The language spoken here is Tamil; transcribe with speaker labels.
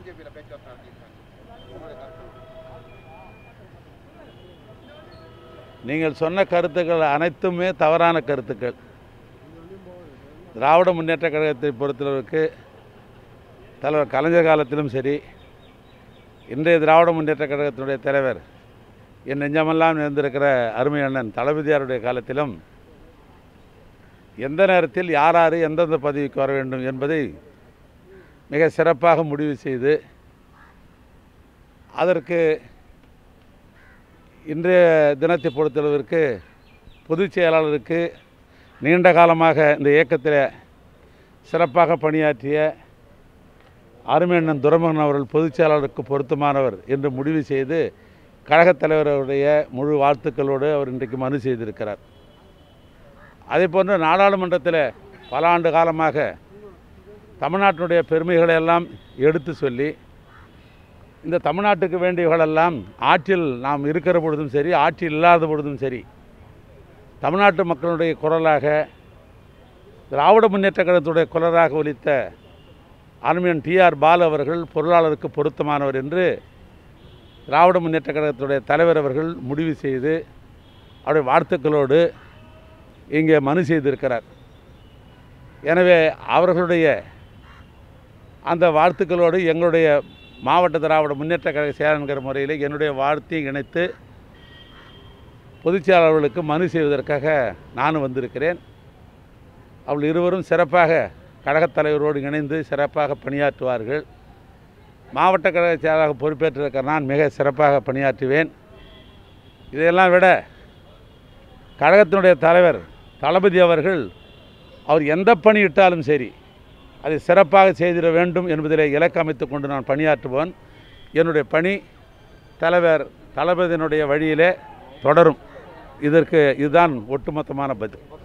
Speaker 1: பிஜேபியில் பேச்சுவார்த்தை நடத்தியிருக்காங்க உங்களுடைய கருத்து
Speaker 2: நீங்கள் சொன்ன கருத்துக்கள் அனைத்துமே தவறான கருத்துக்கள் திராவிட முன்னேற்ற கழகத்தை பொறுத்தளவுக்கு தலைவர் கலைஞர் காலத்திலும் சரி இன்றைய திராவிட முன்னேற்ற கழகத்தினுடைய தலைவர் என் நெஞ்சமெல்லாம் நிறைந்திருக்கிற அருமை அண்ணன் தளபதியாருடைய காலத்திலும் எந்த நேரத்தில் யார் யார் எந்தெந்த பதவிக்கு வர வேண்டும் என்பதை மிக சிறப்பாக முடிவு செய்து அதற்கு இன்றைய தினத்தை பொறுத்தளவிற்கு பொதுச் செயலாளருக்கு நீண்ட காலமாக இந்த இயக்கத்தில் சிறப்பாக பணியாற்றிய அருமையண்ணன் துரைமுகன் அவர்கள் பொதுச் செயலாளருக்கு பொருத்தமானவர் என்று முடிவு செய்து கழகத் தலைவருடைய முழு வாழ்த்துக்களோடு அவர் இன்றைக்கு மனு செய்திருக்கிறார் அதே போன்று நாடாளுமன்றத்தில் பல ஆண்டு காலமாக தமிழ்நாட்டினுடைய பெருமைகளை எல்லாம் எடுத்து சொல்லி இந்த தமிழ்நாட்டுக்கு வேண்டியவர்களெல்லாம் ஆட்சியில் நாம் இருக்கிற பொழுதும் சரி ஆட்சியில் இல்லாத பொழுதும் சரி தமிழ்நாட்டு மக்களுடைய குரலாக திராவிட முன்னேற்ற கழகத்துடைய குரலாக ஒலித்த அருமையன் டிஆர் பாலு அவர்கள் பொருளாளருக்கு பொருத்தமானவர் என்று திராவிட முன்னேற்ற கழகத்துடைய தலைவர் அவர்கள் முடிவு செய்து அவருடைய வாழ்த்துக்களோடு இங்கே மனு செய்திருக்கிறார் எனவே அவர்களுடைய அந்த வாழ்த்துக்களோடு எங்களுடைய மாவட்ட திராவிட முன்னேற்ற கழக செயலாளர் முறையில் என்னுடைய வாழ்த்தையும் இணைத்து பொதுச் செயலாளர்களுக்கு மனு செய்வதற்காக நானும் வந்திருக்கிறேன் அவள் இருவரும் சிறப்பாக கழகத் தலைவரோடு இணைந்து சிறப்பாக பணியாற்றுவார்கள் மாவட்ட கழக செயலாளராக பொறுப்பேற்றிருக்கிற நான் மிக சிறப்பாக பணியாற்றுவேன் இதையெல்லாம் விட கழகத்தினுடைய தலைவர் தளபதி அவர்கள் அவர் எந்த பணி இட்டாலும் சரி அதை சிறப்பாக செய்திட வேண்டும் என்பதிலே இலக்கு அமைத்துக் கொண்டு நான் பணியாற்றுவேன் என்னுடைய பணி தலைவர் தளபதியினுடைய வழியிலே தொடரும் இதற்கு இதுதான் ஒட்டுமொத்தமான பதில்